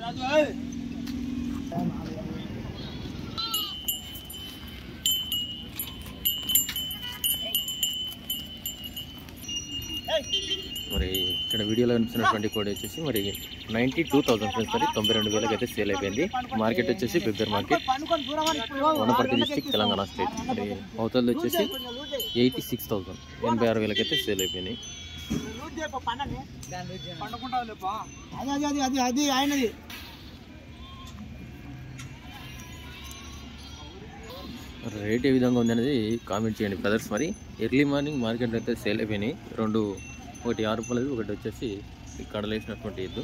మరి ఇక్కడ వీడియోలో కనిపిస్తున్నటువంటి కోడి వచ్చేసి మరి నైంటీ టూ థౌసండ్ ఫ్రెండ్స్ మరి తొంభై రెండు వేలకి అయితే సేల్ అయిపోయింది మార్కెట్ వచ్చేసి పెద్దర్ market Wanaparthy district Telangana state మరి అవతలది వచ్చేసి ఎయిటీ సిక్స్ థౌసండ్ ఎనభై ఆరు వేలకి అయితే సేల్ అయిపోయినాయి అది అది అది అది అది ఆయనది రేట్ ఏ విధంగా ఉంది అనేది కామెంట్ చేయండి బ్రదర్స్ మరి ఎర్లీ మార్నింగ్ మార్కెట్ అయితే సేల్ అయిపోయినాయి రెండు ఒకటి ఆరు రూపాయలది ఒకటి వచ్చేసి కడలేసినటువంటి ఎద్దు